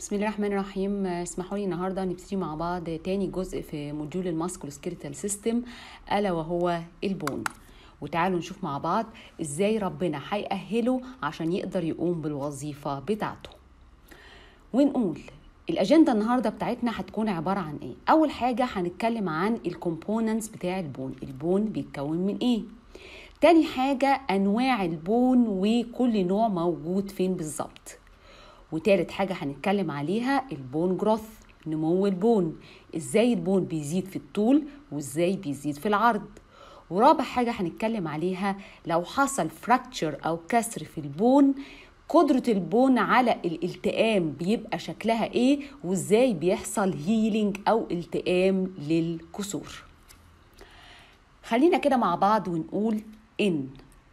بسم الله الرحمن الرحيم اسمحوا لي النهارده نبتدي مع بعض تاني جزء في موديول الماسكولوسكيلتال سيستم الا وهو البون وتعالوا نشوف مع بعض ازاي ربنا هيأهله عشان يقدر يقوم بالوظيفه بتاعته ونقول الاجنده النهارده بتاعتنا هتكون عباره عن ايه اول حاجه هنتكلم عن الكومبوننتس بتاع البون البون بيتكون من ايه تاني حاجه انواع البون وكل نوع موجود فين بالظبط وتالت حاجة هنتكلم عليها البون جروث نمو البون ازاي البون بيزيد في الطول وازاي بيزيد في العرض ورابع حاجة هنتكلم عليها لو حصل فراكتشر أو كسر في البون قدرة البون على الالتئام بيبقى شكلها ايه وازاي بيحصل هيلينج أو التئام للكسور خلينا كده مع بعض ونقول إن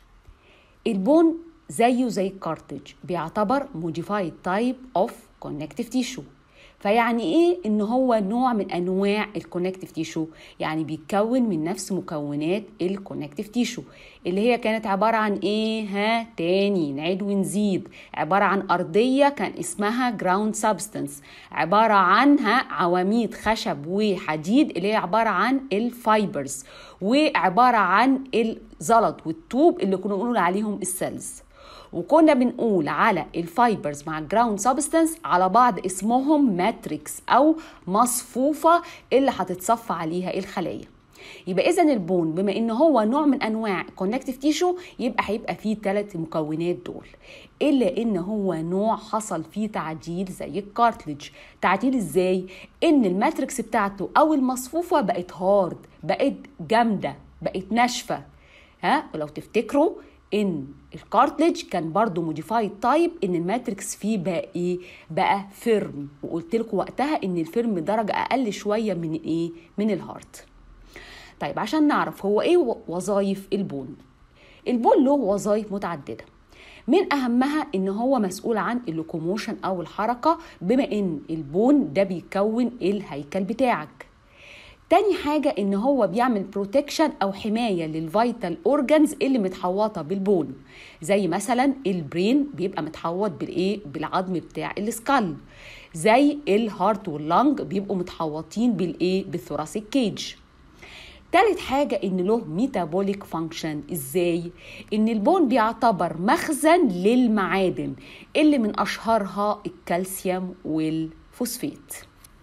البون زيه زي الكارتج بيعتبر modified type of connective tissue فيعني ايه ان هو نوع من انواع الكونكتيف تيشو يعني بيتكون من نفس مكونات الكونكتيف تيشو اللي هي كانت عباره عن ايه ها تاني نعيد ونزيد عباره عن ارضيه كان اسمها جراوند سبستانس عباره عنها عواميد خشب وحديد اللي هي عباره عن الفايبرز وعباره عن الزلط والطوب اللي كنا بنقول عليهم السيلز وكنا بنقول على الفايبرز مع الجراوند سبستانس على بعض اسمهم ماتريكس او مصفوفه اللي هتتصفى عليها الخلايا يبقى اذا البون بما ان هو نوع من انواع كونكتيف تيشو يبقى هيبقى فيه ثلاث مكونات دول الا ان هو نوع حصل فيه تعديل زي الكارتلج تعديل ازاي ان الماتريكس بتاعته او المصفوفه بقت هارد بقت جامده بقت ناشفه ها ولو تفتكروا ان الكارتلج كان برضو موديفايد تايب ان الماتريكس فيه بقى ايه بقى فيرم وقلت لكم وقتها ان الفيرم درجه اقل شويه من ايه من الهارت طيب عشان نعرف هو ايه وظائف البون البون له وظائف متعدده من اهمها ان هو مسؤول عن اللوكوموشن او الحركه بما ان البون ده بيكون الهيكل بتاعك تاني حاجة إن هو بيعمل بروتكشن أو حماية للفيتال أورجانز اللي متحوطة بالبون زي مثلا البرين بيبقى متحوط بالإيه؟ بالعظم بتاع السكال زي الهارت واللنج بيبقوا متحوطين بالإيه؟ بالثوراسيك كيج تالت حاجة إن له ميتابوليك فانكشن إزاي؟ إن البون بيعتبر مخزن للمعادن اللي من أشهرها الكالسيوم والفوسفات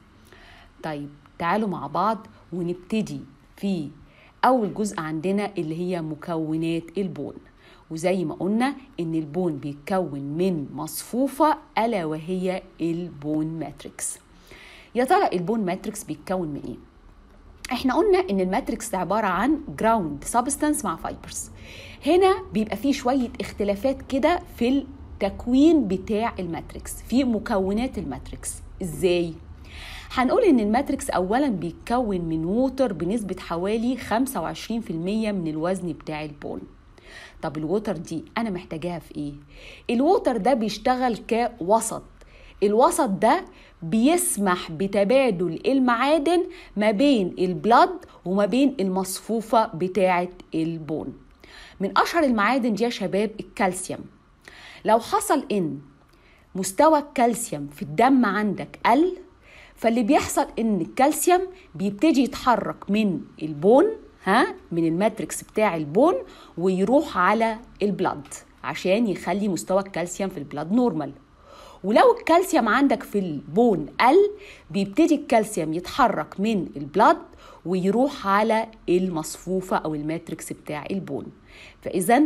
طيب تعالوا مع بعض ونبتدي في أول جزء عندنا اللي هي مكونات البون وزي ما قلنا إن البون بيتكون من مصفوفة ألا وهي البون ماتريكس يا ترى البون ماتريكس بيتكون من إيه؟ احنا قلنا ان الماتريكس عباره عن جراوند سبستانس مع فايبرز هنا بيبقى فيه شويه اختلافات كده في التكوين بتاع الماتريكس في مكونات الماتريكس ازاي هنقول ان الماتريكس اولا بيتكون من ووتر بنسبة حوالي 25% من الوزن بتاع البون طب الووتر دي انا محتاجاها في ايه الووتر ده بيشتغل كوسط الوسط ده بيسمح بتبادل المعادن ما بين البلد وما بين المصفوفة بتاعة البون من أشهر المعادن دي يا شباب الكالسيوم لو حصل إن مستوى الكالسيوم في الدم عندك قل فاللي بيحصل ان الكالسيوم بيبتدي يتحرك من البون ها من الماتريكس بتاع البون ويروح على البلد عشان يخلي مستوى الكالسيوم في البلد نورمال ولو الكالسيوم عندك في البون قل بيبتدي الكالسيوم يتحرك من البلد ويروح على المصفوفة أو الماتريكس بتاع البون فإذا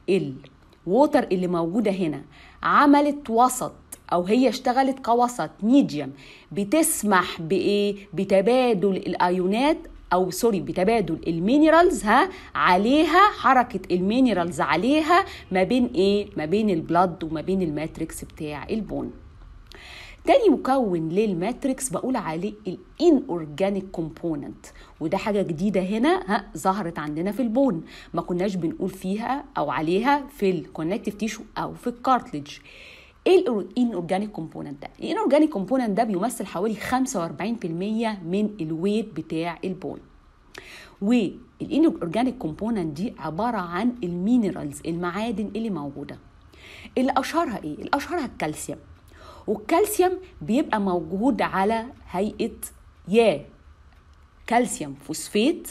الووتر اللي موجودة هنا عملت وسط او هي اشتغلت كوسط ميديوم بتسمح بايه بتبادل الايونات او سوري بتبادل المينرالز ها عليها حركه المينرالز عليها ما بين ايه ما بين البلد وما بين الماتريكس بتاع البون تاني مكون للماتريكس بقول عليه الان اورجانيك كومبوننت وده حاجه جديده هنا ها ظهرت عندنا في البون ما كناش بنقول فيها او عليها في الكونكتيف تيشو او في الكارتلج ايه الان اورجانيك كومبوننت ده الان اورجانيك كومبوننت ده بيمثل حوالي 45% من الويت بتاع البون والان اورجانيك كومبوننت دي عباره عن المينرالز المعادن اللي موجوده اللي اشهرها ايه اللي اشهرها الكالسيوم والكالسيوم بيبقى موجود على هيئه يا كالسيوم فوسفات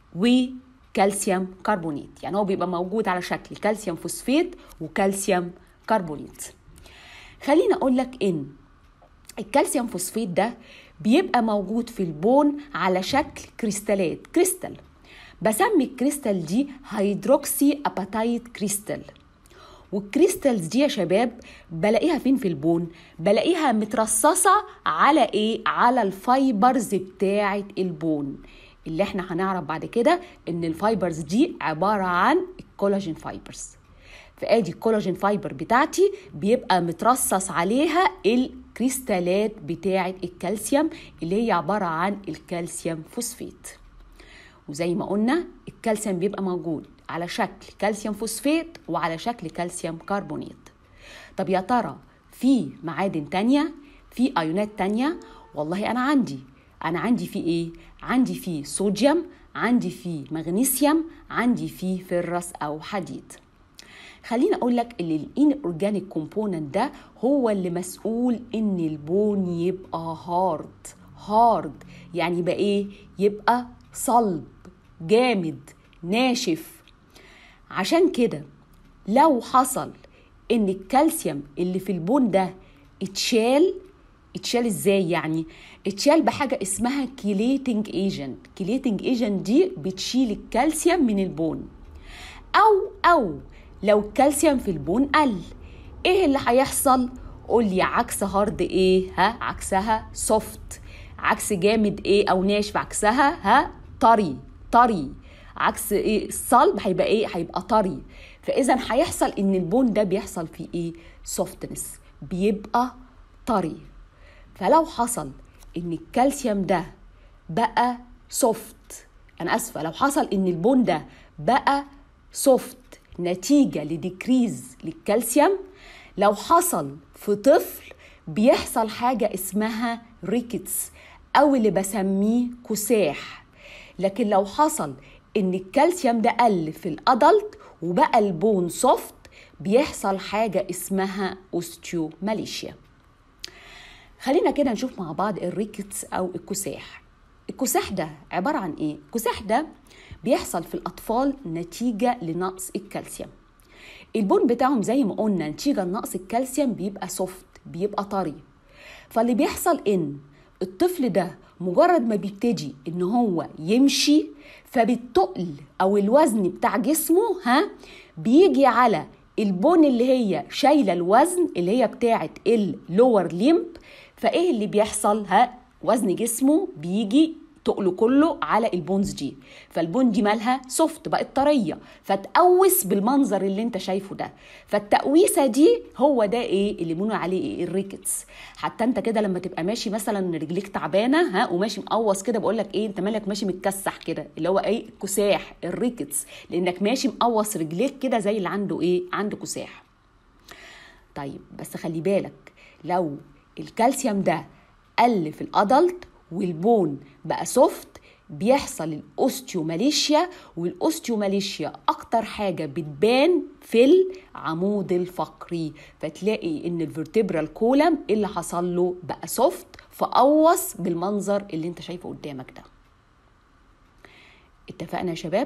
وكالسيوم كربونات يعني هو بيبقى موجود على شكل كالسيوم فوسفات وكالسيوم كربونات خليني اقول لك ان الكالسيوم فوسفات ده بيبقى موجود في البون على شكل كريستالات كريستال بسمي الكريستال دي هيدروكسي اباتايت كريستال والكريستالز دي يا شباب بلاقيها فين في البون بلاقيها مترصصة على ايه على الفايبرز بتاعة البون اللي احنا هنعرف بعد كده ان الفايبرز دي عبارة عن الكولاجين فايبرز فادي الكولاجين فايبر بتاعتي بيبقى مترصص عليها الكريستالات بتاعة الكالسيوم اللي هي عبارة عن الكالسيوم فوسفات وزي ما قلنا الكالسيوم بيبقى موجود على شكل كالسيوم فوسفات وعلى شكل كالسيوم كربونات طب يا ترى في معادن تانية في ايونات تانية والله انا عندي انا عندي في ايه عندي في صوديوم عندي في مغنيسيوم عندي في فرس او حديد خليني اقول لك ان الان اورجانيك كومبوننت ده هو اللي مسؤول ان البون يبقى هارد هارد يعني يبقى ايه يبقى صلب جامد ناشف عشان كده لو حصل ان الكالسيوم اللي في البون ده اتشال اتشال ازاي يعني اتشال بحاجه اسمها كيليتنج ايجنت كيليتنج ايجنت دي بتشيل الكالسيوم من البون او او لو الكالسيوم في البون قل ايه اللي هيحصل قول لي عكس هارد ايه ها عكسها سوفت عكس جامد ايه او ناشف عكسها ها طري طري عكس ايه الصلب هيبقى ايه هيبقى طري فاذا هيحصل ان البون ده بيحصل فيه ايه سوفتنس بيبقى طري فلو حصل ان الكالسيوم ده بقى سوفت انا اسفه لو حصل ان البون ده بقى سوفت نتيجه لديكريز للكالسيوم لو حصل في طفل بيحصل حاجه اسمها ريكتس او اللي بسميه كساح لكن لو حصل ان الكالسيوم ده قل في الادلت وبقى البون سوفت بيحصل حاجه اسمها اوستيوماليشيا خلينا كده نشوف مع بعض الريكتس او الكساح الكساح ده عباره عن ايه الكساح ده بيحصل في الاطفال نتيجه لنقص الكالسيوم البون بتاعهم زي ما قلنا نتيجه لنقص الكالسيوم بيبقى سوفت بيبقى طري فاللي بيحصل ان الطفل ده مجرد ما بيبتدي ان هو يمشي فبالتقل او الوزن بتاع جسمه ها بيجي على البون اللي هي شايله الوزن اللي هي بتاعه اللور ليمب فايه اللي بيحصل ها وزن جسمه بيجي تقله كله على البونز دي فالبون دي مالها سوفت بقت طريه فتقوس بالمنظر اللي انت شايفه ده فالتقويسه دي هو ده ايه اللي بنقول عليه ايه الريكتس حتى انت كده لما تبقى ماشي مثلا رجليك تعبانه ها وماشي مقوص كده بقول لك ايه انت مالك ماشي متكسح كده اللي هو ايه كساح الريكتس لانك ماشي مقوص رجليك كده زي اللي عنده ايه عنده كساح طيب بس خلي بالك لو الكالسيوم ده قل في الادلت والبون بقى سوفت بيحصل الاوستيوماليشيا والاوستيوماليشيا اكتر حاجه بتبان في العمود الفقري فتلاقي ان الفرتبرال كولم اللي حصل له بقى سوفت فقوص بالمنظر اللي انت شايفه قدامك ده اتفقنا يا شباب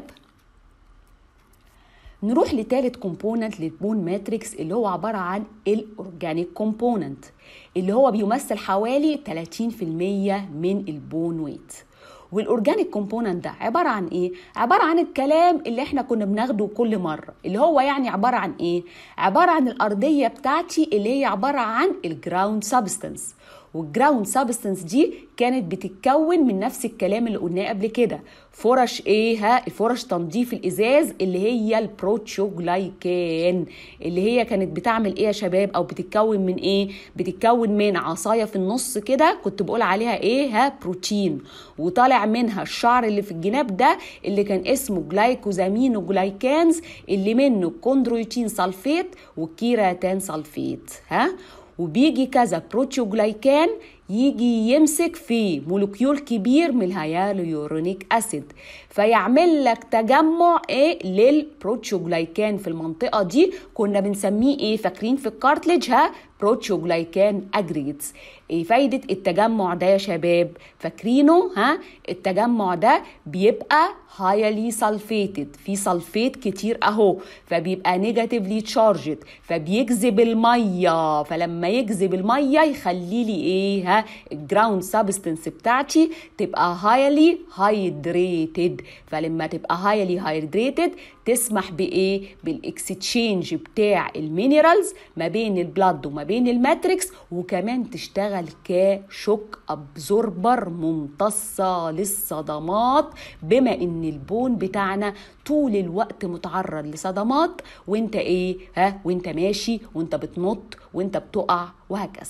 نروح لتالت كومبوننت للبون ماتريكس اللي هو عبارة عن الأورجانيك كومبوننت اللي هو بيمثل حوالي 30% من البون ويت والاورجانيك كومبوننت ده عباره عن ايه عباره عن الكلام اللي احنا كنا بناخده كل مره اللي هو يعني عباره عن ايه عباره عن الارضيه بتاعتي اللي هي عباره عن الجراوند سبستانس والجراوند سبستانس دي كانت بتتكون من نفس الكلام اللي قلناه قبل كده فرش ايه ها فرش تنظيف الازاز اللي هي البروتشوجلايكان اللي هي كانت بتعمل ايه يا شباب او بتتكون من ايه بتتكون من عصايه في النص كده كنت بقول عليها ايه ها بروتين وطالع منها الشعر اللي في الجناب ده اللي كان اسمه جلايكوزامينو جلايكانز اللي منه كوندرويتين سلفيت وكيراتان سلفيت ها وبيجي كذا بروتيوجلايكان يجي يمسك في مولكيول كبير من الهيالورونيك اسيد فيعمل لك تجمع ايه للبروتيوجلايكان في المنطقه دي كنا بنسميه ايه فاكرين في الكارتليج ها بروتشوجلايكان اجريجيتس ايه فايده التجمع ده يا شباب فاكرينه ها التجمع ده بيبقى هايلي سلفيتد في سلفيت كتير اهو فبيبقى نيجاتيفلي تشارجد فبيجذب الميه فلما يجذب الميه يخلي لي ايه ها الجراوند سبستنس بتاعتي تبقى هايلي هايدريتد فلما تبقى هايلي هايدريتد تسمح بايه بالاكستشينج بتاع المينرالز ما بين البلد وما بين الماتريكس وكمان تشتغل كشوك ابزوربر ممتصه للصدمات بما ان البون بتاعنا طول الوقت متعرض لصدمات وانت ايه ها وانت ماشي وانت بتنط وانت بتقع وهكذا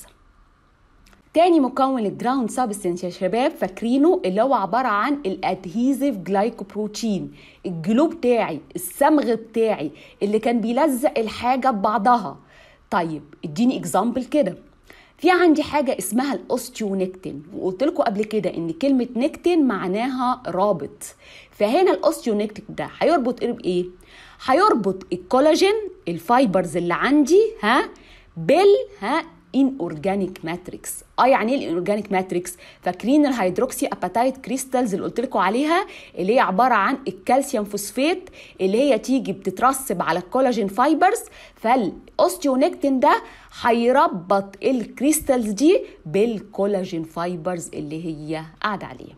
تاني مكون للجراوند سابستنس يا شباب فاكرينه اللي هو عباره عن الادهيزيف جلايكوبروتين الجلو بتاعي الصمغ بتاعي اللي كان بيلزق الحاجه ببعضها طيب اديني اكزامبل كده في عندي حاجة اسمها الأوستيونكتين وقلت لكم قبل كده إن كلمة نكتين معناها رابط فهنا الأوستيونكتين ده هيربط إيه بإيه؟ هيربط الكولاجين الفايبرز اللي عندي ها بال ها ان اورجانيك ماتريكس اه يعني ايه الاورجانيك ماتريكس فاكرين الهيدروكسي اباتايت كريستالز اللي قلت لكم عليها اللي هي عباره عن الكالسيوم فوسفات اللي هي تيجي بتترسب على الكولاجين فايبرز فالاوستيونكتين ده هيربط الكريستالز دي بالكولاجين فايبرز اللي هي قاعده عليها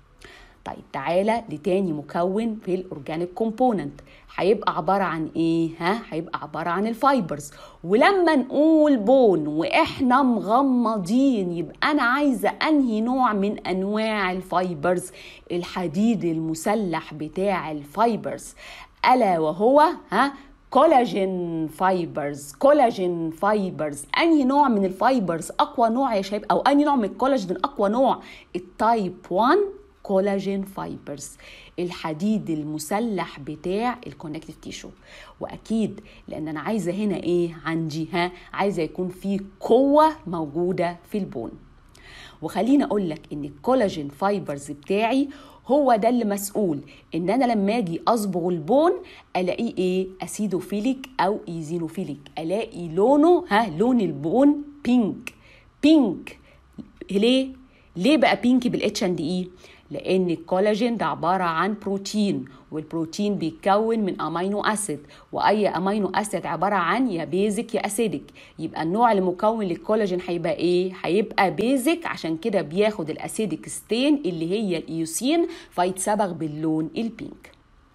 طيب تعالى لتاني مكون في الاورجانيك كومبوننت هيبقى عبارة عن ايه ها هيبقى عبارة عن الفايبرز ولما نقول بون واحنا مغمضين يبقى انا عايزة انهي نوع من انواع الفايبرز الحديد المسلح بتاع الفايبرز الا وهو ها كولاجين فايبرز كولاجين فايبرز انهي نوع من الفايبرز اقوى نوع يا شباب او انهي نوع من الكولاجين اقوى نوع التايب 1 كولاجين فايبرز الحديد المسلح بتاع الكونكتيف تيشو واكيد لان انا عايزه هنا ايه عندي ها عايزه يكون في قوه موجوده في البون وخليني اقول لك ان الكولاجين فايبرز بتاعي هو ده اللي مسؤول ان انا لما اجي اصبغ البون الاقيه ايه اسيدوفيليك او ايزينوفيليك الاقي لونه ها لون البون بينك بينك ليه ليه بقى بينك بالاتش اند اي لان الكولاجين ده عباره عن بروتين والبروتين بيتكون من امينو اسيد واي امينو اسيد عباره عن يا بيزك يا اسيدك يبقى النوع المكون للكولاجين هيبقى ايه هيبقى بيزك عشان كده بياخد الاسيدك ستين اللي هي الايوسين فيتصبغ باللون البينك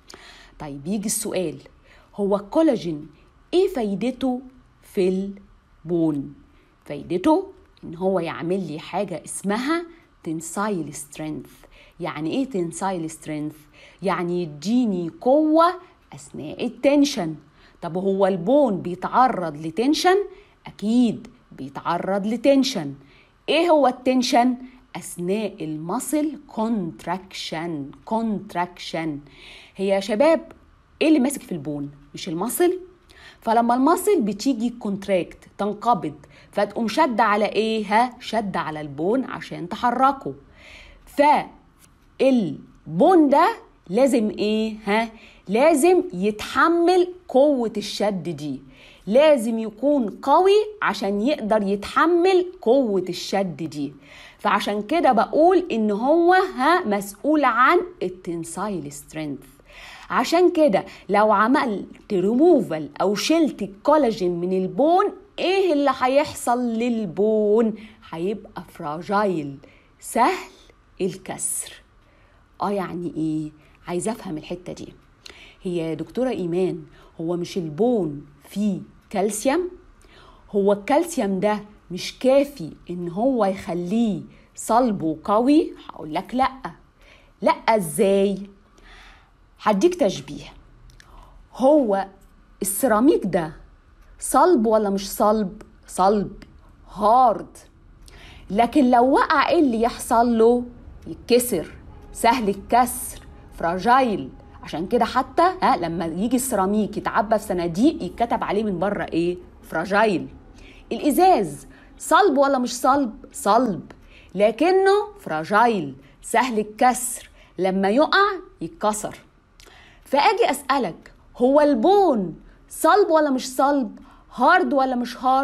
طيب يجي السؤال هو الكولاجين ايه فايدته في البون فايدته ان هو يعمل لي حاجه اسمها تنسايل سترينث يعني ايه تنسايل سترينث يعني يديني قوه اثناء التنشن طب هو البون بيتعرض لتنشن اكيد بيتعرض لتنشن ايه هو التنشن اثناء المصل كونتراكشن كونتراكشن هي يا شباب ايه اللي ماسك في البون مش المصل فلما المصل بتيجي كونتراكت تنقبض فتقوم شد على ايه ها شد على البون عشان تحركه فالبون ده لازم ايه ها لازم يتحمل قوة الشد دي لازم يكون قوي عشان يقدر يتحمل قوة الشد دي فعشان كده بقول ان هو ها مسؤول عن التنسايل سترينث عشان كده لو عملت ريموفال او شلت الكولاجين من البون ايه اللي هيحصل للبون هيبقى فراجايل سهل الكسر اه يعني ايه عايزه افهم الحته دي هي يا دكتوره ايمان هو مش البون فيه كالسيوم هو الكالسيوم ده مش كافي ان هو يخليه صلب وقوي هقول لك لا لا ازاي هديك تشبيه هو السيراميك ده صلب ولا مش صلب صلب هارد لكن لو وقع ايه اللي يحصل له يتكسر سهل الكسر فراجايل عشان كده حتى ها لما يجي السيراميك يتعبى في صناديق يتكتب عليه من بره ايه فراجايل الازاز صلب ولا مش صلب صلب لكنه فراجايل سهل الكسر لما يقع يتكسر فاجي اسالك هو البون صلب ولا مش صلب هارد ولا مش هارد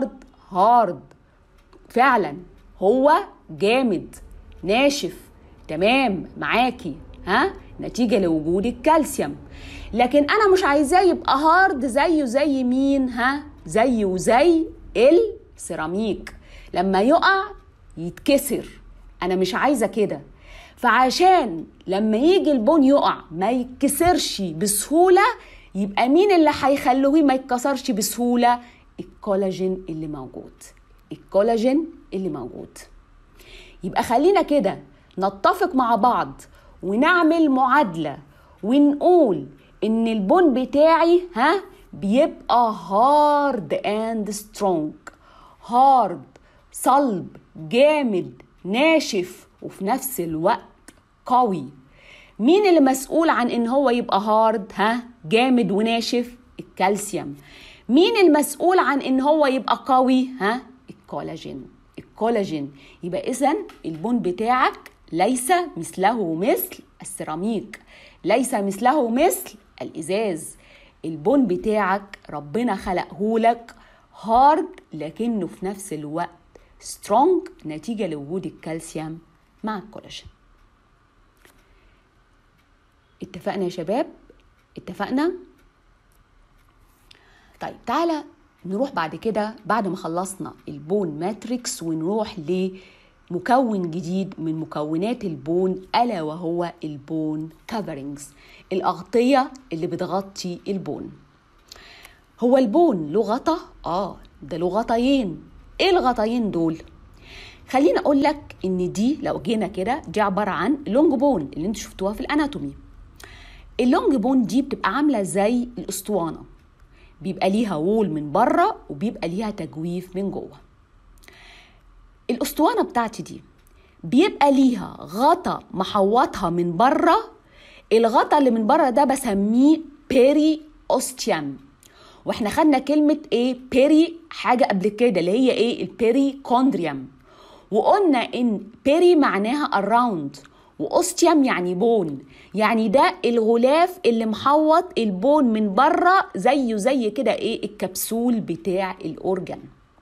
هارد فعلا هو جامد ناشف تمام معاكي ها نتيجة لوجود الكالسيوم لكن انا مش عايزاه يبقى هارد زيه زي مين ها زيه زي السيراميك لما يقع يتكسر انا مش عايزه كده فعشان لما يجي البون يقع ما يتكسرش بسهوله يبقى مين اللي هيخلوه ما يتكسرش بسهوله الكولاجين اللي موجود الكولاجين اللي موجود يبقى خلينا كده نتفق مع بعض ونعمل معادله ونقول ان البون بتاعي ها بيبقى هارد اند سترونج هارد صلب جامد ناشف وفي نفس الوقت قوي مين اللي مسؤول عن ان هو يبقى هارد ها جامد وناشف الكالسيوم مين المسؤول عن ان هو يبقى قوي ها الكولاجين الكولاجين يبقى اذا البون بتاعك ليس مثله مثل السيراميك ليس مثله مثل الازاز البون بتاعك ربنا خلقه لك هارد لكنه في نفس الوقت سترونج نتيجه لوجود الكالسيوم مع الكولاجين اتفقنا يا شباب اتفقنا طيب تعالى نروح بعد كده بعد ما خلصنا البون ماتريكس ونروح لمكون جديد من مكونات البون الا وهو البون كفرنجز الاغطيه اللي بتغطي البون هو البون له غطا اه ده له غطايين ايه الغطايين دول خليني اقول لك ان دي لو جينا كده دي عباره عن لونج بون اللي انتوا شفتوها في الاناتومي اللونج بون دي بتبقى عامله زي الاسطوانه بيبقى ليها وول من بره وبيبقى ليها تجويف من جوه الاسطوانه بتاعتي دي بيبقى ليها غطا محوطها من بره الغطا اللي من بره ده بسميه بيري اوستيام واحنا خدنا كلمة ايه بيري حاجة قبل كده اللي هي ايه البيري كوندريوم وقلنا ان بيري معناها اراوند واوستيوم يعني بون يعني ده الغلاف اللي محوط البون من بره زيه زي كده ايه الكبسول بتاع الاورجن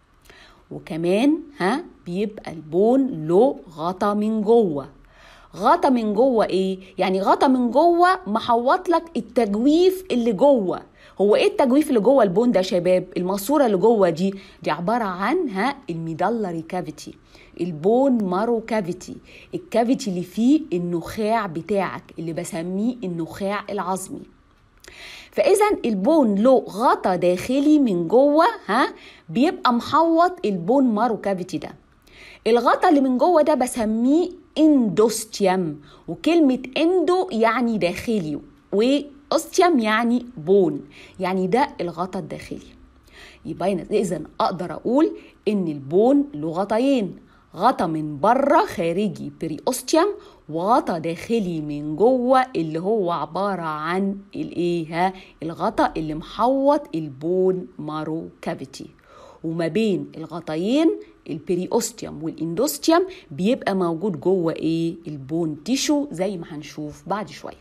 وكمان ها بيبقى البون له غطا من جوه غطا من جوه ايه يعني غطا من جوه محوط لك التجويف اللي جوه هو ايه التجويف اللي جوه البون ده يا شباب الماسوره اللي جوه دي دي عباره عن ها الميدلري كافيتي البون مارو كافيتي الكافيتي اللي فيه النخاع بتاعك اللي بسميه النخاع العظمي فاذا البون له غطا داخلي من جوه ها بيبقى محوط البون مارو كافيتي ده الغطا اللي من جوه ده بسميه اندوستيوم وكلمه اندو يعني داخلي واوستيوم يعني بون يعني ده الغطا الداخلي يبقى اذا اقدر اقول ان البون له غطاين غطا من بره خارجي بريوستيوم وغطا داخلي من جوه اللي هو عبارة عن الايه الغطا اللي محوط البون مارو كافيتي وما بين الغطايين البريوستيوم والاندوستيوم بيبقى موجود جوه ايه البون تيشو زي ما هنشوف بعد شويه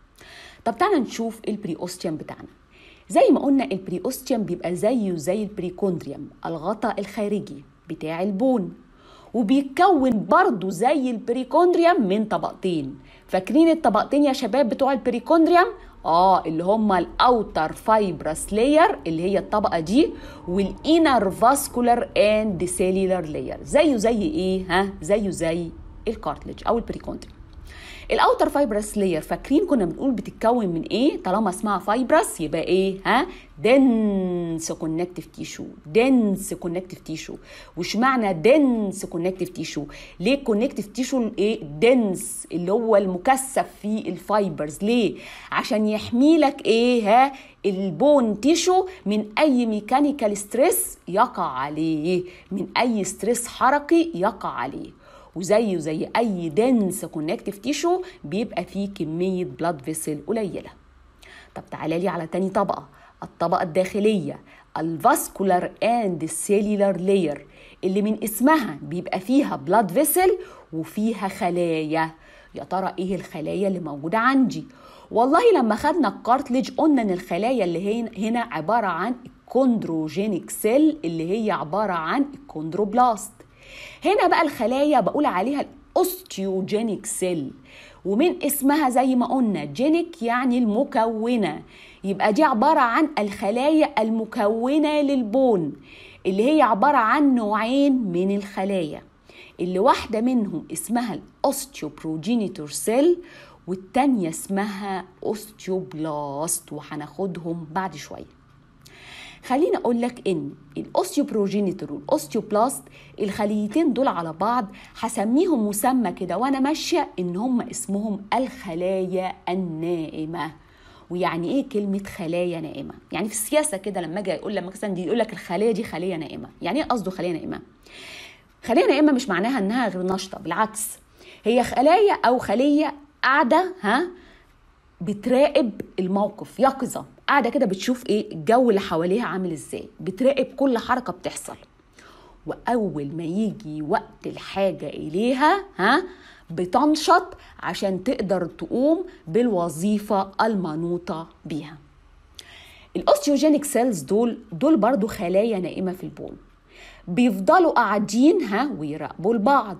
طب تعالى نشوف البريوستيوم بتاعنا زي ما قلنا البريوستيوم بيبقى زيه زي البريكوندريوم الغطاء الخارجي بتاع البون وبيتكون برضه زي البريكوندريوم من طبقتين فاكرين الطبقتين يا شباب بتوع البريكوندريوم اه اللي هما الاوتر فايبرس لاير اللي هي الطبقه دي والانر فاسكولار اند سيلولار لاير زيه زي ايه ها زيه زي الكارتلج او البريكوندريوم الاوتر فايبرس لاير فاكرين كنا بنقول بتتكون من ايه طالما اسمها فايبرس يبقى ايه ها دنس كونكتيف تيشو دنس كونكتيف تيشو وش معنى دنس كونكتيف تيشو ليه كونكتيف تيشو ايه دنس اللي هو المكثف في الفايبرز ليه عشان يحمي لك ايه ها البون تيشو من اي ميكانيكال ستريس يقع عليه من اي ستريس حركي يقع عليه وزيه زي اي دنس كونكتيف تيشو بيبقى فيه كميه بلاد فيسل قليله طب تعالى لي على تاني طبقه الطبقه الداخليه الفاسكولار اند سيلولار لاير اللي من اسمها بيبقى فيها بلاد فيسل وفيها خلايا يا ترى ايه الخلايا اللي موجوده عندي والله لما خدنا الكارتليج قلنا ان الخلايا اللي هنا عباره عن كوندروجينيك سيل اللي هي عبارة عن الكوندروبلاست هنا بقى الخلايا بقول عليها الاوستيوجينيك سيل ومن اسمها زي ما قلنا جينيك يعني المكونة يبقى دي عبارة عن الخلايا المكونة للبون اللي هي عبارة عن نوعين من الخلايا اللي واحدة منهم اسمها الاوستيوبروجينيتور سيل والتانية اسمها اوستيوبلاست وهناخدهم بعد شوية خليني اقول لك ان الاوستيوبروجينيتور والاوستيوبلاست الخليتين دول على بعض هسميهم مسمى كده وانا ماشيه ان هم اسمهم الخلايا النائمه ويعني ايه كلمه خلايا نائمه يعني في السياسه كده لما اجي اقول لك مثلا دي يقول لك الخلايا دي خليه نائمه يعني ايه قصده خليه نائمه خليه نائمه مش معناها انها غير نشطه بالعكس هي خلايا او خليه قاعده ها بتراقب الموقف يقظه قاعده كده بتشوف ايه الجو اللي حواليها عامل ازاي بتراقب كل حركه بتحصل واول ما يجي وقت الحاجه اليها ها بتنشط عشان تقدر تقوم بالوظيفه المنوطه بيها الاوستيوجينيك سيلز دول دول برضو خلايا نائمه في البون بيفضلوا قاعدين ها ويراقبوا البعض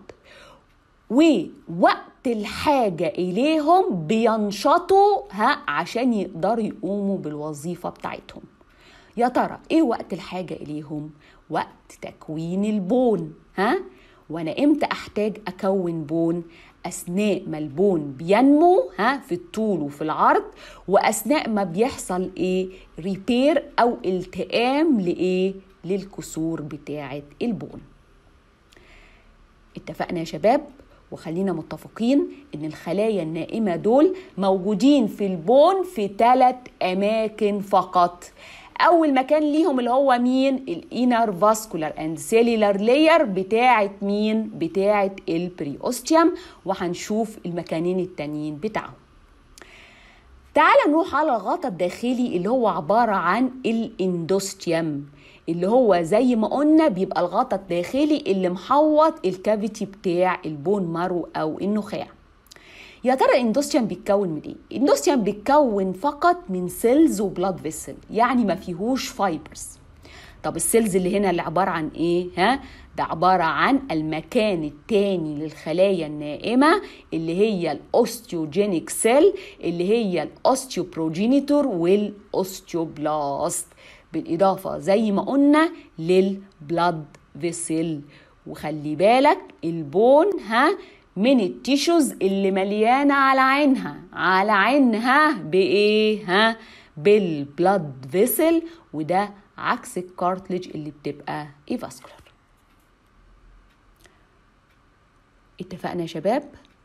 ووقت الحاجة إليهم بينشطوا ها عشان يقدروا يقوموا بالوظيفة بتاعتهم يا ترى إيه وقت الحاجة إليهم؟ وقت تكوين البون ها؟ وأنا إمتى أحتاج أكون بون؟ أثناء ما البون بينمو ها في الطول وفي العرض وأثناء ما بيحصل إيه؟ ريبير أو التئام لإيه؟ للكسور بتاعة البون اتفقنا يا شباب وخلينا متفقين ان الخلايا النائمه دول موجودين في البون في ثلاث اماكن فقط اول مكان ليهم اللي هو مين الانر فاسكولار اند سيلولار لاير بتاعه مين بتاعه البريوستيوم وهنشوف المكانين التانيين بتاعهم تعال نروح على الغطاء الداخلي اللي هو عباره عن الاندوستيوم اللي هو زي ما قلنا بيبقى الغطاء الداخلي اللي محوط الكافيتي بتاع البون مارو او النخاع يا ترى الاندوستيوم بيتكون من ايه الاندوستيوم بيتكون فقط من سيلز وبلاد فيسل يعني ما فيهوش فايبرز طب السيلز اللي هنا اللي عباره عن ايه ها ده عبارة عن المكان التاني للخلايا النائمة اللي هي الأوستيوجينيك سيل اللي هي الأوستيوبروجينيتور والأوستيوبلاست بالإضافة زي ما قلنا للبلاد فيسل وخلي بالك البون ها من التيشوز اللي مليانة على عينها على عينها بإيه ها بالبلاد فيسل وده عكس الكارتلج اللي بتبقى ايفاسكولار اتفقنا يا شباب